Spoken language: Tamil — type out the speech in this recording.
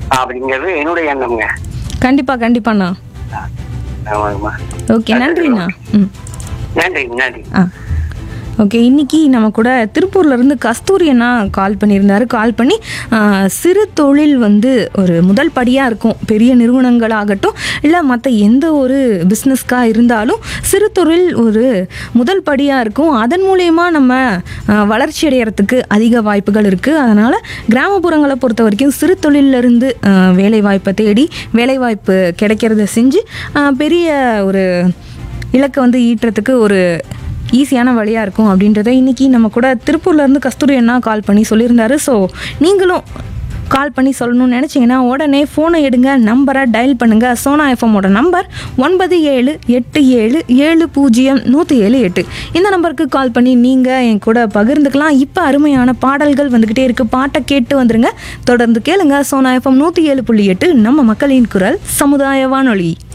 அப்படிங்கிறது என்னுடைய எண்ணம்ங்க கண்டிப்பாக கண்டிப்பாண்ணா ஆமாங்கம்மா ஓகே நன்றிண்ணா ம் நன்றி நன்றி ஆ ஓகே இன்னைக்கு நம்ம கூட திருப்பூர்ல இருந்து கஸ்தூரி அண்ணா கால் பண்ணியிருந்தாரு கால் பண்ணி ஆ, சிறு தொழில் வந்து ஒரு முதல் படியாக இருக்கும் பெரிய நிறுவனங்களாகட்டும் இல்லை மற்ற எந்த ஒரு பிஸ்னஸ்க்காக இருந்தாலும் சிறு தொழில் ஒரு முதல் படியாக இருக்கும் அதன் மூலயமா நம்ம ஆ, வளர்ச்சி அடையறதுக்கு அதிக வாய்ப்புகள் இருக்குது அதனால் கிராமப்புறங்களை பொறுத்த வரைக்கும் சிறு தொழிலிருந்து வேலை வாய்ப்பை தேடி வேலைவாய்ப்பு கிடைக்கிறத செஞ்சு ஆ, பெரிய ஒரு இலக்கை வந்து ஈட்டுறதுக்கு ஒரு ஈஸியான வழியாக இருக்கும் அப்படின்றத இன்னைக்கு நம்ம கூட திருப்பூர்லேருந்து கஸ்தூரி அண்ணா கால் பண்ணி சொல்லியிருந்தாரு ஸோ நீங்களும் கால் பண்ணி சொல்லணும்னு நினச்சிங்கன்னா உடனே ஃபோனை எடுங்க நம்பரை டயல் பண்ணுங்கள் சோனா எஃப்எம்மோட நம்பர் ஒன்பது ஏழு எட்டு ஏழு ஏழு பூஜ்ஜியம் நூற்றி ஏழு எட்டு இந்த நம்பருக்கு கால் பண்ணி நீங்கள் என் கூட பகிர்ந்துக்கலாம் இப்போ அருமையான பாடல்கள் வந்துக்கிட்டே இருக்குது பாட்டை கேட்டு வந்துருங்க தொடர்ந்து கேளுங்க சோனா எஃப்எம் நூற்றி ஏழு புள்ளி எட்டு நம்ம மக்களின் குரல் சமுதாய வானொலி